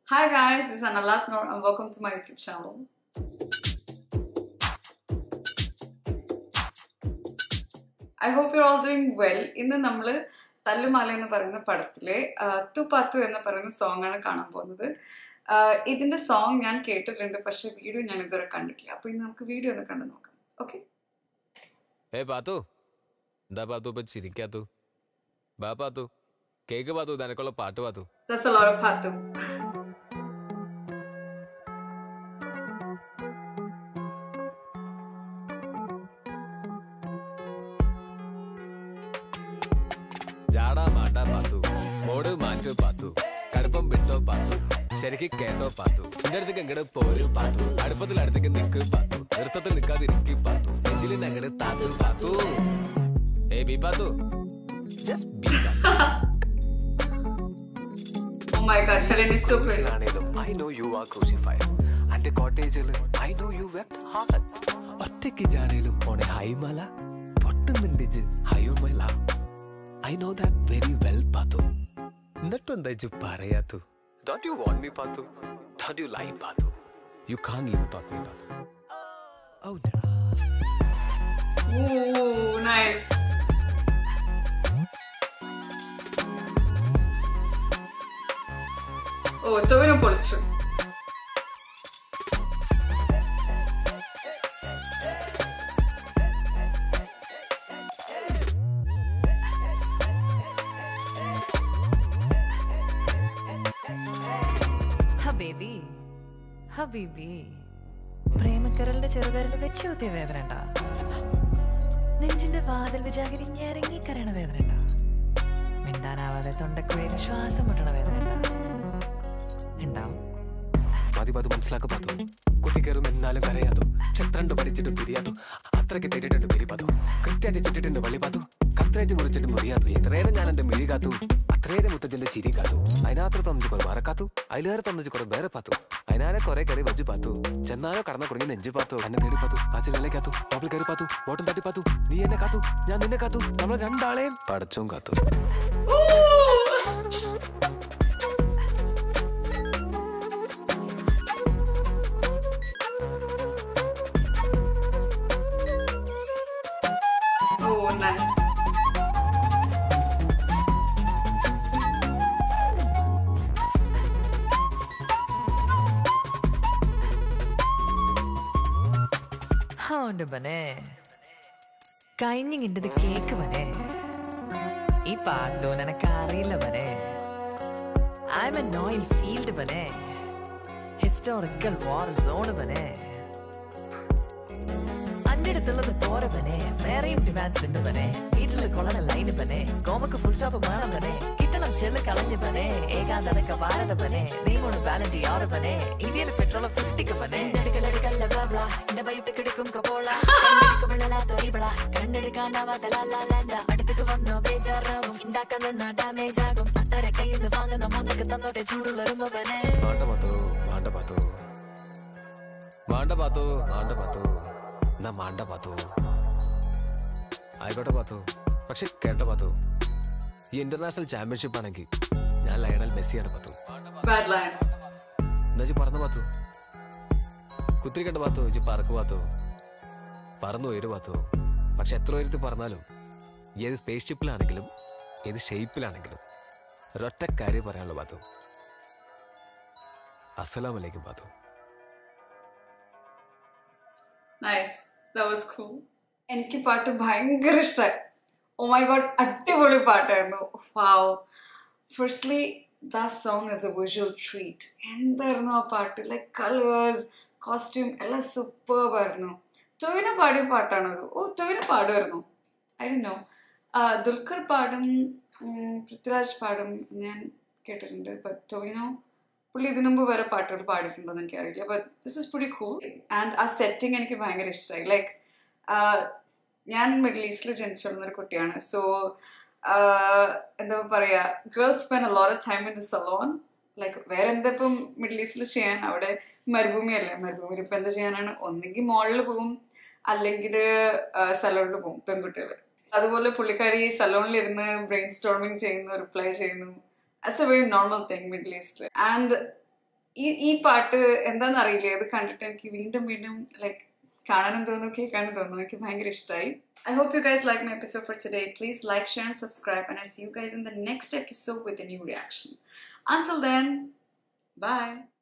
Hi guys, this is Analat Noor and welcome to my YouTube channel. I hope you all doing well ഇന്ന് നമ്മൾ തല്ലുമാല എന്ന് പറയുന്ന പടത്തിലെ തു പാത്തു എന്ന് പറയുന്ന സോങ് ആണ് കാണാൻ പോകുന്നത് ആഹ് ഇതിന്റെ സോങ് ഞാൻ കേട്ടിട്ടുണ്ട് പക്ഷെ വീഡിയോ ഞാൻ ഇതുവരെ കണ്ടിട്ടില്ല അപ്പൊ ഇന്ന് നമുക്ക് വീഡിയോ ഒന്ന് കണ്ടു നോക്കാം ഓക്കെ ഏ പാത്തു എന്താ പാത്തു ഇപ്പൊ ചിരിക്കാത്തു ബാ പാത്തു കേക്ക് പാത്തു നിനക്കുള്ള പാട്ട് പാത്തു That's a lot of പാത്തു ജാടാ മാണ്ടാ പാത്തു മോട് മാറ്റു പാത്തു കടുപ്പം വിട്ടോ പാത്തു ശരിക്ക് കേട്ടോ പാത്തു എന്റെ അടുത്തേക്ക് എങ്ങട് പോരു പാത്തു അടുപ്പത്തിൽ അടുത്തേക്ക് നിക്ക് പാത്തു നൃത്തത്തിൽ നിൽക്കാതിരിക്കി പാത്തു നെഞ്ചിൽ അങ്ങട് താത്തു പാത്തു ഏ ബി Pathu just be Oh my god, Helen is so pretty. ആണേലും I know you are crucified അന്റെ കോട്ടേജിൽ I know you web hard ഒറ്റയ്ക്ക് ജാണേലും ഓണെ ഹൈമല പൊട്ടുന്നുണ്ട് ഹയോമല I know that very well Pathu എന്നിട്ടും എന്താ ഇജ്ജ് പറയാത്തു don't you want me Pathu don't you lie Pathu you can live without me Pathu oh Ooh, nice. Oh Tovino പൊളിച്ചു ഹബീബി ഹബീബി പ്രേമക്കരലിന്റെ ചെറുപേരിൽ വെച്ച് കുത്തിയ വേദന ഉണ്ടാ നെഞ്ചിന്റെ വാതിൽ വിചാകരി ഞെരങ്ങി കരയണ വേദന ഉണ്ടാ മിണ്ടാനാവാതെ തൊണ്ടക്കുഴിയിൽ ശ്വാസം മുട്ടണ വേദന ഉണ്ടാ ഉണ്ടാവും മതി മതി മനസ്സിലാക്ക പാത്തു കുത്തിക്കയറും എന്നാലും കരയാതു ചത്രണ്ട് പഠിച്ചിട്ട് പിരിയാതു അത്രയ്ക്ക് തെറ്റിട്ടുണ്ട് പിരി പാത്തു കൃത്യമായിട്ട് ചുറ്റിട്ടുണ്ട് വള്ളി പാത്തു കത്രയായിട്ട് മുറിച്ചിട്ട് മുറിയാതു എത്രയേരം ഞാൻ എന്റെ മിഴി കാത്തു അത്രയേരം മുത്തച്ഛന്റെ ചിരി കാത്തു അതിനകത്ത് തന്നിച്ച് കുറെ മറക്കാത്തു അതിലേറെ തന്നിച്ച് കുറെ വേറെ പാത്തു അതിനാലെ കുറെ കയറി വജ്ജു പാത്തു ചെന്നാലോ കടന്ന കുടുങ്ങി നെഞ്ചു പാത്തു എന്നെ തേടി പാത്തു പാച്ചിലെ കാത്തു ടോപ്പിൽ കയറി പാത്തു ബോട്ടം തട്ടി പാത്തു നീ എന്നെ കാത്തു ഞാൻ നിന്നെ കാത്തു നമ്മൾ രണ്ടാളെയും പടച്ചും കാത്തു ഓ നൈസ് ഹോണ്ട് ബനെ കഴിഞ്ഞിങ്ങിൻ്റെ കേക്ക് ബനെ ഈ പാട്ടോ നിനക്ക് അറിയില്ല ബനെ ഐ എം എ നോയിൽ ഫീൽഡ് ബനെ ഹിസ്റ്റോറിക്കൽ വാർ സോൺ ബനെ അന്റെ അടുത്തുള്ളത് പോരെ ബനെ വേറെയും ഡിമാൻഡ്സ് ഉണ്ട് ബനെ വീട്ടിൽ കൊള്ളണ ലൈന് ബനെ കോമക്ക് ഫുൾ സ്റ്റോപ്പ് വേണം ബനെ കിട്ടണം ചെള്ളു കളഞ്ഞ് ബനെ ഏകാന്തനക്ക ഭാരത ബനെ നീ മൂന്ന് വാലന്റി ആറ് ബനെ ഇന്ത്യയിൽ പെട്രോൾ ഫിഫ്റ്റിക്ക് ബനെ എടുക്കലെടുക്കല്ല ബ്ലാ ബ്ലാ എന്റെ വൈപ്പ് കിടക്കും കപോള കണ്ണെടുക്കുമ്പോഴല്ലാത്ത റീബള കണ്ണെടുക്കാനാവാത്ത ലാലാലാൻഡ അടുത്തേക്ക് വന്നോ ബേജാറാവും ഉണ്ടാക്കാൻ നിന്ന ഡാമേജ് ആകും അട്ടര കയ്യിൽ നിന്ന് വാങ്ങുന്ന മോനക്ക് തന്നോട്ടെ ചൂടുള്ള റുമ്പനെ വേണ്ട പാത്തു വേണ്ട പാത്തു വേണ്ട പാത്തു വേണ്ട പാത്തു എന്നാ വേണ്ട പാത്തു ആയിക്കോട്ടെ പാത്തു പക്ഷെ കേട്ടോ പാത്തു ഈ ഇന്റർനാഷണൽ ചാമ്പ്യൻഷിപ്പ് ആണെങ്കിൽ ഞാൻ ലയണൽ മെസ്സിയാണ് പാത്തു ബാഡ് ലൈൻ എന്നുവെച്ച് പറന്നു പാത്തു കുത്തിരിക്കണ്ട പാത്തു ഇജ്ജ് പറക്ക് പാത്തു പറന്നു ഉയരു പാത്തു പക്ഷെ എത്ര ഉയരത്തിൽ പറഞ്ഞാലും ഏത് സ്പേസ് ഷിപ്പിലാണെങ്കിലും ഏത് ഷേപ്പിലാണെങ്കിലും ഒരൊറ്റ കാര്യം പറയാനുള്ളൂ പാത്തു അസ്സലാമലൈക്കും Pathu nice that was cool എനിക്ക് പാട്ട് ഭയങ്കര ഇഷ്ടമായി ഓ മൈ ഗോഡ് അടിപൊളി പാട്ടായിരുന്നു wow firstly the song is a visual treat എന്തായിരുന്നു ആ പാട്ട് ലൈക്ക് കളേഴ്സ് കോസ്റ്റ്യൂം എല്ലാം സൂപ്പർബ് ആയിരുന്നു ടൊവിന പാടിയ പാട്ടാണത് ഓ ടൊവിന പാടുമായിരുന്നു ഐ ഡി നോ ദുൽഖർ പാടും ഉം, പൃഥ്വിരാജ് പാടും ഞാൻ കേട്ടിട്ടുണ്ട് ബട്ട് ടൊവിനോ പുള്ളി ഇതിനു മുമ്പ് വേറെ പാട്ടുകൾ പാടിയിട്ടുണ്ടോന്ന് എനിക്കറിയില്ല but this is pretty cool and ആ സെറ്റിംഗ് എനിക്ക് ഭയങ്കര ഇഷ്ടമായി ലൈക്ക് ഞാൻ മിഡിൽ ഈസ്റ്റിൽ ജനിച്ചു വളർന്ന ഒരു കുട്ടിയാണ് സോ എന്താ പറയുക girls spend a lot of time in the salon like വേറെ എന്താ ഇപ്പം മിഡിൽ ഈസ്റ്റിൽ ചെയ്യാൻ അവിടെ മരുഭൂമിയല്ലേ മരുഭൂമിയിൽ ഇപ്പം എന്താ ചെയ്യാനാണ് ഒന്നെങ്കിൽ മോളിൽ പോകും അല്ലെങ്കിൽ സലോണിൽ പോകും പെൺകുട്ടികൾ അതുപോലെ പുള്ളിക്കാരി സലോണിൽ ഇരുന്ന് ബ്രെയിൻ സ്റ്റോർമിങ് ചെയ്യുന്നു റിപ്ലൈ ചെയ്യുന്നു as a very normal thing middle ഈസ്റ്റിൽ ആൻഡ് ഈ ഈ പാട്ട് എന്താണെന്ന് അറിയില്ല ഇത് കണ്ടിട്ട് എനിക്ക് വീണ്ടും വീണ്ടും ലൈക്ക് കാണാനും തോന്നുന്നു കേൾക്കാനും തോന്നുന്നു എനിക്ക് ഭയങ്കര ഇഷ്ടമായി I hope you guys like my episode for today. Please like, share, and subscribe, and I see you guys in the next episode with a new reaction. Until then, bye.